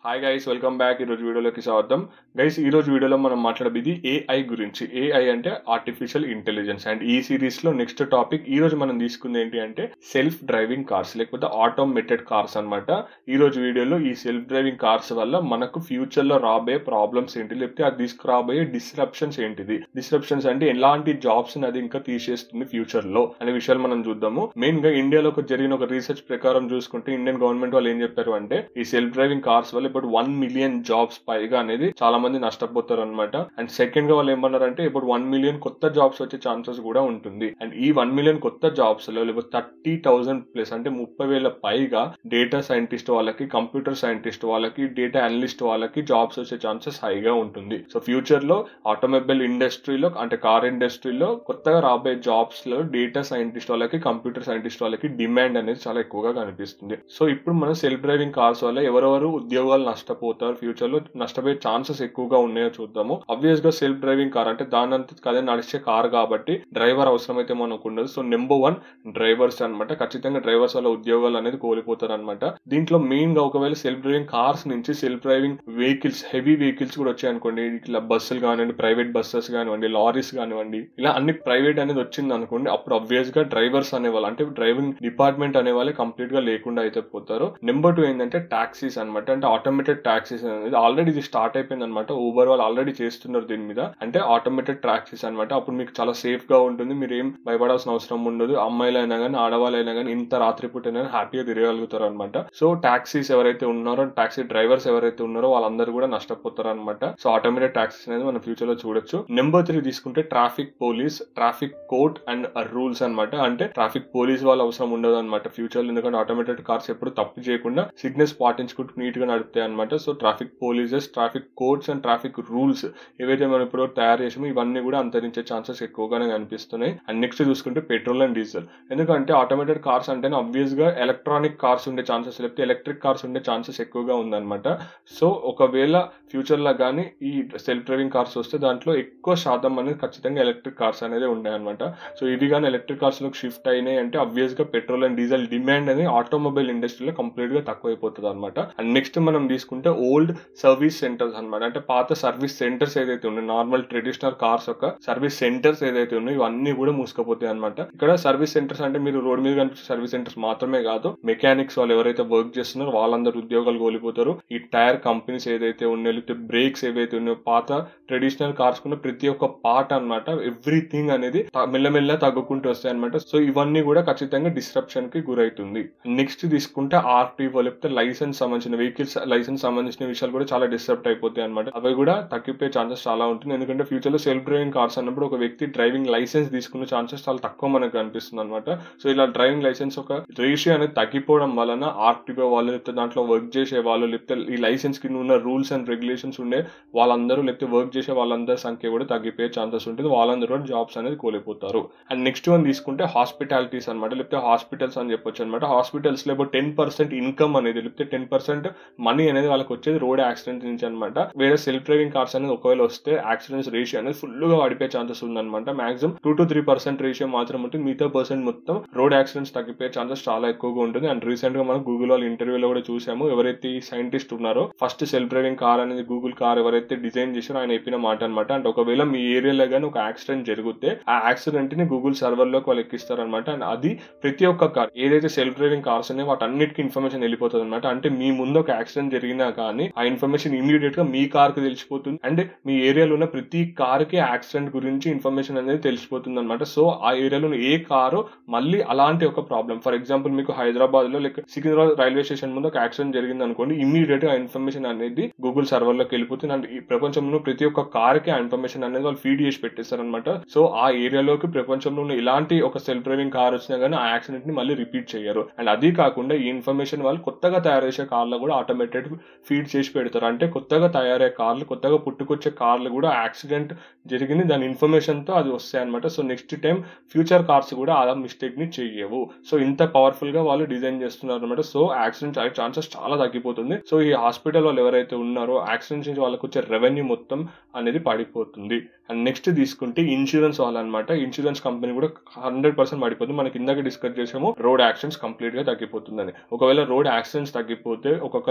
hi guys welcome back ఈరోజు వీడియోలోకి స్వాగతం గైస్ ఈ రోజు వీడియోలో మనం మాట్లాడేది ఏఐ గురించి ఏఐ అంటే ఆర్టిఫిషియల్ ఇంటెలిజెన్స్ అండ్ ఈ సిరీస్ లో నెక్స్ట్ టాపిక్ ఈ రోజు మనం తీసుకుంది ఏంటి అంటే సెల్ఫ్ డ్రైవింగ్ కార్స్ లేకపోతే ఆటోమేటెడ్ కార్స్ అన్నమాట ఈ రోజు వీడియోలో ఈ సెల్ఫ్ డ్రైవింగ్ కార్స్ వల్ల మనకు ఫ్యూచర్ లో రాబోయే ప్రాబ్లమ్స్ ఏంటి లేకపోతే అది తీసుకురాబోయే డిస్రప్షన్స్ ఏంటిది డిస్రప్షన్స్ అంటే ఎలాంటి జాబ్స్ అది ఇంకా తీసేస్తుంది ఫ్యూచర్ లో అనే విషయాలు మనం చూద్దాము మెయిన్ గా ఇండియాలో ఒక జరిగిన ఒక రీసెర్చ్ ప్రకారం చూసుకుంటే ఇండియన్ గవర్నమెంట్ వాళ్ళు ఏం చెప్పారు అంటే ఈ సెల్ఫ్ డ్రైవింగ్ కార్స్ వల్ల ఇప్పుడు వన్ మిలియన్ జాబ్స్ పైగా అనేది చాలా మంది నష్టపోతారు అనమాట అండ్ సెకండ్ గా వాళ్ళు ఏమన్నారంటే ఇప్పుడు వన్ మిలియన్ కొత్త జాబ్స్ వచ్చే ఛాన్సెస్ కూడా ఉంటుంది అండ్ ఈ వన్ మిలియన్ కొత్త జాబ్స్ లో లేకపోతే థర్టీ థౌసండ్ ప్లస్ అంటే ముప్పై వేల పైగా డేటా సైంటిస్ట్ వాళ్ళకి కంప్యూటర్ సైంటిస్ట్ వాళ్ళకి డేటా అనలిస్ట్ వాళ్ళకి జాబ్స్ వచ్చే ఛాన్సెస్ హైగా ఉంటుంది సో ఫ్యూచర్ లో ఆటోమొబైల్ ఇండస్ట్రీలో అంటే కార్ ఇండస్ట్రీలో కొత్తగా రాబోయే జాబ్స్ లో డేటా సైంటిస్ట్ వాళ్ళకి కంప్యూటర్ సైంటిస్ట్ వాళ్ళకి డిమాండ్ అనేది చాలా ఎక్కువగా కనిపిస్తుంది సో ఇప్పుడు మనం సెల్ఫ్ డ్రైవింగ్ కార్స్ వల్ల ఎవరెవరు ఉద్యోగాలు నష్టపోతారు ఫ్యూచర్ లో నష్టపోయే ఛాన్సెస్ ఎక్కువగా ఉన్నాయో చూద్దాము అబ్వియస్ గా సెల్ఫ్ డ్రైవింగ్ కార్ అంటే దాని అంతా కదే నడిచే కార్ కాబట్టి డ్రైవర్ అవసరం అయితే మనకు ఉండదు సో నెంబర్ వన్ డ్రైవర్స్ అనమాట ఖచ్చితంగా డ్రైవర్స్ వల్ల ఉద్యోగాలు అనేది కోల్పోతారు అనమాట దీంట్లో మెయిన్ గా ఒకవేళ సెల్ఫ్ డ్రైవింగ్ కార్స్ నుంచి self driving vehicles heavy vehicles కూడా వచ్చాయనుకోండి ఇట్లా బస్సులు కానివ్వండి ప్రైవేట్ బస్సెస్ కానివ్వండి లారీస్ కానివ్వండి ఇలా అన్ని ప్రైవేట్ అనేది వచ్చింది అనుకోండి అప్పుడు అబ్వియస్ గా డ్రైవర్స్ అనేవాళ్ళు అంటే డ్రైవింగ్ డిపార్ట్మెంట్ అనే వాళ్ళే కంప్లీట్ గా లేకుండా అయితే పోతారు నెంబర్ టూ ఏంటంటే టాక్సీస్ అనమాట అంటే ఆటోమేటెడ్ టాక్సీస్ అనేది ఆల్రెడీ ఇది స్టార్ట్ అయిపోయింది అనమాట ఊబర్ వాళ్ళు ఆల్రెడీ చేస్తున్నారు దీని మీద అంటే ఆటోమేటెడ్ టాక్సీస్ అనమాట అప్పుడు మీకు చాలా సేఫ్ గా ఉంటుంది మీరు ఏం భయపడాల్సిన అవసరం ఉండదు అమ్మాయిలైనా కానీ ఆడవాళ్ళైనా కానీ ఇంత రాత్రిపూట అయినా హ్యాపీగా తిరగలుగుతారు అనమాట సో టాక్సీస్ ఎవరైతే ఉన్నారో టాక్సీ డ్రైవర్స్ ఎవరైతే ఉన్నారో వాళ్ళందరూ కూడా నష్టపోతారు అనమాట సో ఆటోమేటెడ్ టాక్సీస్ అనేది మనం ఫ్యూచర్ లో చూడొచ్చు నెంబర్ త్రీ తీసుకుంటే traffic police traffic court and rules అనమాట అంటే ట్రాఫిక్ పోలీస్ వాళ్ళ అవసరం ఉండదు అనమాట ఫ్యూచర్ లో ఎందుకంటే ఆటోమేటెడ్ కార్స్ ఎప్పుడు తప్పు చేయకుండా సిగ్నల్స్ పాటించుకుంటూ నీట్ గా నడుపుతాయి అనమాట so traffic polices traffic courts and traffic rules ఏవైతే మనం ఇప్పుడు తయారు చేసామో ఇవన్నీ కూడా అంతరించే ఛాన్సెస్ ఎక్కువగానే కనిపిస్తున్నాయి అండ్ నెక్స్ట్ చూసుకుంటే పెట్రోల్ అండ్ డీజిల్ ఎందుకంటే ఆటోమేటెడ్ కార్స్ అంటేనే అబ్వియస్ గా ఎలక్ట్రానిక్ కార్స్ ఉండే ఛాన్సెస్ లేకపోతే ఎలక్ట్రిక్ కార్స్ ఉండే ఛాన్సెస్ ఎక్కువగా ఉందన్నమాట సో ఒకవేళ ఫ్యూచర్ లో కానీ ఈ సెల్ఫ్ డ్రైవింగ్ కార్స్ వస్తే దాంట్లో ఎక్కువ శాతం అనేది ఖచ్చితంగా ఎలక్ట్రిక్ కార్స్ అనేది ఉన్నాయి అనమాట సో ఇవి కానీ ఎలక్ట్రిక్ కార్స్ లో షిఫ్ట్ అయినాయి అంటే అబ్వియస్ గా పెట్రోల్ అండ్ డీజిల్ డిమాండ్ అనేది ఆటోమొబైల్ ఇండస్ట్రీలో కంప్లీట్ గా తక్కువైపోతుంది అనమాట అండ్ నెక్స్ట్ మనం తీసుకుంటే ఓల్డ్ సర్వీస్ సెంటర్స్ అనమాట అంటే పాత సర్వీస్ సెంటర్స్ ఏదైతే ఉన్నాయి నార్మల్ ట్రెడిషనల్ కార్స్ యొక్క సర్వీస్ సెంటర్స్ ఏదైతే ఉన్నాయో ఇవన్నీ కూడా మూసుకుపోతాయి అనమాట ఇక్కడ సర్వీస్ సెంటర్స్ అంటే మీరు రోడ్ మీద కనిపించే సర్వీస్ సెంటర్స్ మాత్రమే కాదు మెకానిక్స్ వాళ్ళు ఎవరైతే వర్క్ చేస్తున్నారో వాళ్ళందరూ ఉద్యోగాలు కోల్పోతారు ఈ టైర్ కంపెనీస్ ఏదైతే ఉన్నాయో లేకపోతే బ్రేక్స్ ఏవైతే ఉన్నాయో పాత ట్రెడిషనల్ కార్స్ కున్న ప్రతి ఒక్క పార్ట్ అనమాట ఎవ్రీథింగ్ అనేది మెల్లమెల్ల తగ్గుకుంటూ వస్తాయి అనమాట సో ఇవన్నీ కూడా ఖచ్చితంగా డిస్ట్రప్షన్ కి గురైతుంది నెక్స్ట్ తీసుకుంటే ఆర్టీఓ లేకపోతే లైసెన్స్ సంబంధించిన వెహికల్స్ లైసెన్స్ సంబంధించిన విషయాలు కూడా చాలా డిస్టర్బ్ అయిపోతాయి అనమాట అవి కూడా తగ్గిపోయే ఛాన్సెస్ చాలా ఉంటుంది ఎందుకంటే ఫ్యూచర్ లో సెల్ఫ్ డ్రైవింగ్ కార్స్ అన్నప్పుడు ఒక వ్యక్తి డ్రైవింగ్ లైసెన్స్ తీసుకునే ఛాన్సెస్ చాలా తక్కువ మనకు కనిపిస్తుంది అనమాట సో ఇలా డ్రైవింగ్ లైసెన్స్ ఒక రేషియో అనేది తగ్గిపోవడం వలన ఆర్టీఓ వాళ్ళు లేకపోతే దాంట్లో వర్క్ చేసే వాళ్ళు లేకపోతే ఈ లైసెన్స్ కింద ఉన్న రూల్స్ అండ్ రెగ్యులేషన్స్ ఉండే వాళ్ళందరూ లేకపోతే వర్క్ చేసే వాళ్ళందరి సంఖ్య కూడా తగ్గిపోయే ఛాన్సెస్ ఉంటుంది వాళ్ళందరూ కూడా జాబ్స్ అనేది కోల్పోతారు అండ్ నెక్స్ట్ వన్ తీసుకుంటే హాస్పిటాలిటీస్ అనమాట లేకపోతే హాస్పిటల్స్ అని చెప్పొచ్చు అనమాట హాస్పిటల్స్ లో టెన్ పర్సెంట్ ఇన్కమ్ అనేది లేకపోతే టెన్ పర్సెంట్ మనీ అనేది వాళ్ళకి వచ్చేది రోడ్ యాక్సిడెంట్ నుంచి అనమాట వేరే సెల్ఫ్ డ్రైవింగ్ కార్స్ అనేది ఒకవేళ వస్తే యాక్సిడెంట్స్ రేషియో అనేది ఫుల్ గా పడిపోయే ఛాన్సెస్ ఉందన్నమాట maximum two to three percent ratio మాత్రం ఉంటుంది మిగతా పర్సెంట్ మొత్తం రోడ్ యాక్సిడెంట్స్ తగ్గిపోయే ఛాన్సెస్ చాలా ఎక్కువగా ఉంటుంది అండ్ రీసెంట్ గా మనం గూగుల్ వాళ్ళ ఇంటర్వ్యూలో కూడా చూసాము ఎవరైతే ఈ సైంటిస్ట్ ఉన్నారో ఫస్ట్ సెల్ఫ్ డ్రైవింగ్ కార్ అనేది గూగుల్ కార్ ఎవరైతే డిజైన్ చేశారో ఆయన చెప్పిన మాట అనమాట అంటే ఒకవేళ మీ ఏరియాలో కానీ ఒక యాక్సిడెంట్ జరిగితే ఆ యాక్సిడెంట్ ని గూగుల్ సర్వర్ లోకి వాళ్ళు ఎక్కిస్తారనమాట అండ్ అది ప్రతి ఒక్క కార్ ఏదైతే సెల్ఫ్ డ్రైవింగ్ కార్స్ ఉన్నాయో వాటన్నిటికి ఇన్ఫర్మేషన్ వెళ్ళిపోతుంది అనమాట అంటే మీ ముందు ఒక యాక్సిడెంట్ జరిగినా కానీ ఆ ఇన్ఫర్మేషన్ ఇమీడియట్ గా మీ కార్ కి తెలిసిపోతుంది అండ్ మీ ఏరియాలో ఉన్న ప్రతి కార్ కి యాక్సిడెంట్ గురించి ఇన్ఫర్మేషన్ అనేది తెలిసిపోతుంది అనమాట సో ఆ ఏరియాలో ఏ కారు మళ్ళీ అలాంటి ఒక ప్రాబ్లం ఫర్ ఎగ్జాంపుల్ మీకు హైదరాబాద్ లో లైక్ సికింద్రాబాద్ రైల్వే స్టేషన్ ముందు ఒక యాక్సిడెంట్ జరిగింది అనుకోండి ఇమీడియట్ గా ఇన్ఫర్మేషన్ అనేది గూగుల్ సర్వర్ లోకి వెళ్ళిపోతుంది అండ్ ఈ ప్రపంచంలో ప్రతి ఒక్క కార్ కి ఆ ఇన్ఫర్మేషన్ అనేది వాళ్ళు ఫీడ్ చేసి పెట్టేస్తారు అనమాట సో ఆ ఏరియాలోకి ప్రపంచంలో ఉన్న ఇలాంటి ఒక సెల్ఫ్ డ్రైవింగ్ కార్ వచ్చినా కానీ ఆ యాక్సిడెంట్ ని మళ్ళీ రిపీట్ చేయరు అండ్ అది కాకుండా ఈ ఇన్ఫర్మేషన్ వాళ్ళు కొత్తగా తయారు చేసే కార్లు కూడా ఆటోమేటెడ్ ఫీడ్ చేసి పెడతారు అంటే కొత్తగా తయారయ్యే కార్లు కొత్తగా పుట్టుకొచ్చే కార్లు కూడా యాక్సిడెంట్ జరిగింది దాని ఇన్ఫర్మేషన్ తో అది వస్తాయి అనమాట so next time future cars కూడా ఆ మిస్టేక్ ని చెయ్యవు సో ఇంత పవర్ఫుల్ గా వాళ్ళు డిజైన్ చేస్తున్నారు అనమాట సో యాక్సిడెంట్ అయ్యే ఛాన్సెస్ చాలా తగ్గిపోతుంది సో ఈ హాస్పిటల్ వాళ్ళు ఎవరైతే ఉన్నారో యాక్సిడెంట్స్ నుంచి వాళ్ళకి వచ్చే రెవెన్యూ మొత్తం అనేది పడిపోతుంది అండ్ నెక్స్ట్ తీసుకుంటే ఇన్సూరెన్స్ వాళ్ళు అనమాట ఇన్సూరెన్స్ కంపెనీ కూడా హండ్రెడ్ పర్సెంట్ పడిపోతుంది మనకి ఇందాక డిస్కస్ చేసాము రోడ్ యాక్సిడెంట్స్ కంప్లీట్ గా తగ్గిపోతుందని ఒకవేళ రోడ్ యాక్సిడెంట్స్ తగ్గిపోతే ఒక్కొక్కల కార్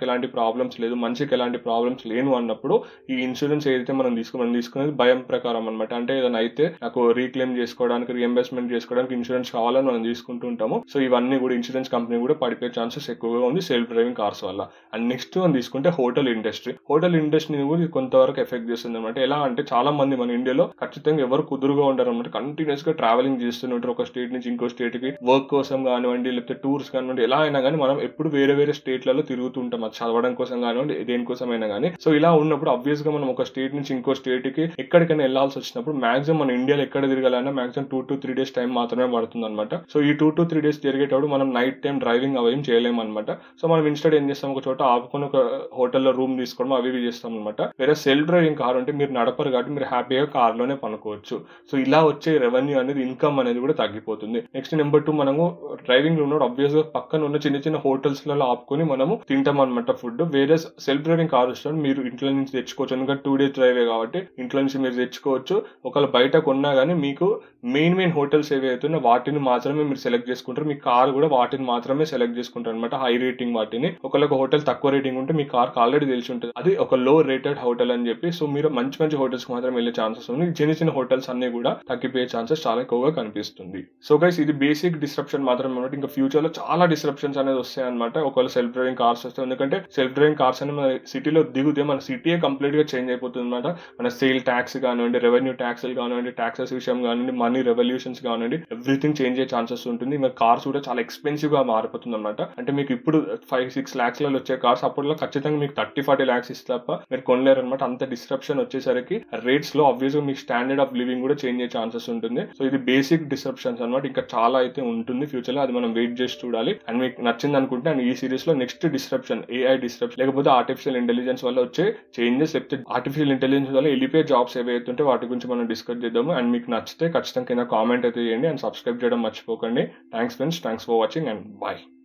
కార్కి ఎలాంటి ప్రాబ్లమ్స్ లేదు మనిషికి ఎలాంటి ప్రాబ్లమ్స్ లేను అన్నప్పుడు ఈ ఇన్సూరెన్స్ ఏదైతే మనం తీసుకు మనం తీసుకునేది భయం ప్రకారం అనమాట అంటే ఏదైనా అయితే నాకు రీక్లెయిమ్ చేసుకోవడానికి రీఎంబర్స్మెంట్ చేసుకోవడానికి ఇన్సూరెన్స్ కావాలని మనం తీసుకుంటూ ఉంటాము సో ఇవన్నీ కూడా ఇన్సూరెన్స్ కంపెనీ కూడా పడిపోయే ఛాన్సెస్ ఎక్కువగా ఉంది సెల్ఫ్ డ్రైవింగ్ కార్స్ వల్ల అండ్ నెక్స్ట్ మనం తీసుకుంటే హోటల్ ఇండస్ట్రీ హోటల్ ఇండస్ట్రీని కూడా ఇది కొంతవరకు ఎఫెక్ట్ చేస్తుంది అనమాట ఎలా అంటే చాలా మంది మన ఇండియాలో ఖచ్చితంగా ఎవరు కుదురుగా ఉంటారు అనమాట కంటిన్యూస్ గా ట్రావెలింగ్ చేస్తుంటారు ఒక స్టేట్ నుంచి ఇంకో స్టేట్ కి వర్క్ కోసం కానివ్వండి లేకపోతే టూర్స్ కానివ్వండి ఎలా అయినా కానీ మనం ఎప్పుడు వేరే వేరే స్టేట్లలో తిరుగుతుంటాం అది చదవడం కోసం కానివ్వండి దేనికోసమైనా కానీ సో ఇలా ఉన్నప్పుడు అబ్వియస్ గా మనం ఒక స్టేట్ నుంచి ఇంకో స్టేట్ కి ఎక్కడికైనా వెళ్ళాల్సి వచ్చినప్పుడు మాక్సిమం మన ఇండియాలో ఎక్కడ తిరగాలన్నా maximum two to three days time మాత్రమే పడుతుంది అనమాట సో ఈ టూ టు త్రీ డేస్ తిరిగేటప్పుడు మనం నైట్ టైం డ్రైవింగ్ అవేం చేయలేము అనమాట సో మనం ఇన్స్టెడ్ ఏం చేస్తాం ఒక చోట ఆపుకొని ఒక హోటల్లో రూమ్ తీసుకోవడం అవి ఇవి చేస్తాం అనమాట వేరే సెల్ఫ్ డ్రైవింగ్ కార్ అంటే మీరు నడపరు కాబట్టి మీరు హ్యాపీగా కార్ లోనే పనుకోవచ్చు సో ఇలా వచ్చే రెవెన్యూ అనేది ఇన్కమ్ అనేది కూడా తగ్గిపోతుంది నెక్స్ట్ నెంబర్ టూ మనము డ్రైవింగ్ లో ఉన్నప్పుడు అబ్వియస్ గా పక్కన ఉన్న చిన్న చిన్న హోటల్స్ లలో ఆపుకొని మనము తింటాం అనమాట ఫుడ్ వేరే సెల్ఫ్ డ్రైవింగ్ కార్ వస్తాడు మీరు ఇంట్లో నుంచి తెచ్చుకోవచ్చు ఎందుకంటే టూ డేస్ డ్రైవే కాబట్టి ఇంట్లో నుంచి మీరు తెచ్చుకోవచ్చు ఒకవేళ బయట కొన్నా కానీ మీకు మెయిన్ మెయిన్ హోటల్స్ ఏవైతే వాటిని మాత్రమే మీరు సెలెక్ట్ చేసుకుంటారు మీ కార్ కూడా వాటిని మాత్రమే సెలెక్ట్ చేసుకుంటారు అనమాట హై రేటింగ్ వాటిని ఒకవేళ ఒక హోటల్ తక్కువ రేటింగ్ ఉంటే మీ కార్ ఆల్రెడీ తెలిసి ఉంటుంది అది ఒక లో రేటెడ్ హోటల్ అని చెప్పి సో మీరు మంచి మంచి హోటల్స్ మాత్రం వెళ్ళే ఛాన్సెస్ ఉంది చిన్న చిన్న హోటల్స్ అన్ని కూడా తగ్గిపోయే ఛాన్సెస్ చాలా ఎక్కువగా కనిపిస్తుంది సో గైస్ ఇది బేసిక్ డిస్ట్రప్షన్ మాత్రమే అనమాట ఇంకా ఫ్యూచర్ లో చాలా డిస్ట్రప్షన్స్ అనేది వస్తాయి అనమాట ఒకవేళ సెల్ఫ్ డ్రైవింగ్ కార్స్ వస్తాయి ఎందుకంటే సెల్ఫ్ డ్రైవింగ్ కార్స్ అనేది మన సిటీలో దిగుతే మన సిటీయే కంప్లీట్ గా చేంజ్ అయిపోతుంది అనమాట మన సేల్ ట్యాక్స్ కానివ్వండి రెవెన్యూ ట్యాక్స్ కానివ్వండి ట్యాక్సెస్ విషయం కానివ్వండి మనీ రెవల్యూషన్స్ కానివ్వండి ఎవ్రీథింగ్ చేంజ్ అయ్యే ఛాన్సెస్ ఉంటుంది ఇంకా కార్స్ కూడా చాలా ఎక్స్పెన్సివ్ గా మారిపోతుంది అనమాట అంటే మీకు ఇప్పుడు ఫైవ్ సిక్స్ లాక్స్ లలో వచ్చే కార్స్ అప్పట్లో ఖచ్చితంగా మీకు థర్టీ ఫార్టీ లాక్స్ ఇస్తే తప్ప మీరు కొనలేరు అనమాట అంత డిస్ట్రప్షన్ వచ్చేసరికి రేట్స్ లో ఆబ్వియస్ గా మీకు స్టాండర్డ్ ఆఫ్ లివింగ్ కూడా చేంజ్ అయ్యే ఛాన్సెస్ ఉంటుంది సో ఇది బేసిక్ డిస్ట్రప్షన్స్ అనమాట ఇంకా చాలా అయితే ఉంటుంది ఫ్యూచర్ లో అది మనం వెయిట్ చేసి చూడాలి అండ్ మీకు నచ్చింది అనుకుంటే అండ్ ఈ సిరీస్ లో నెక్స్ట్ డిస్ట్రప్షన్ ఏఐ డిస్ట్రప్షన్ లేకపోతే ఆర్టిఫిషియల్ ఇంటెలిజెన్స్ వల్ల వచ్చే చేంజెస్ లేకపోతే ఆర్టిఫిషియల్ ఇంటెలిజెన్స్ వల్ల వెళ్ళిపోయే జాబ్స్ ఏవైతే వాటి గురించి మనం డిస్కస్ చేద్దాము అండ్ మీకు నచ్చితే ఖచ్చితంగా కింద కామెంట్ అయితే చేయండి అండ్ సబ్స్క్రైబ్ చేయడం మర్చిపోకండి thanks friends thanks for watching and bye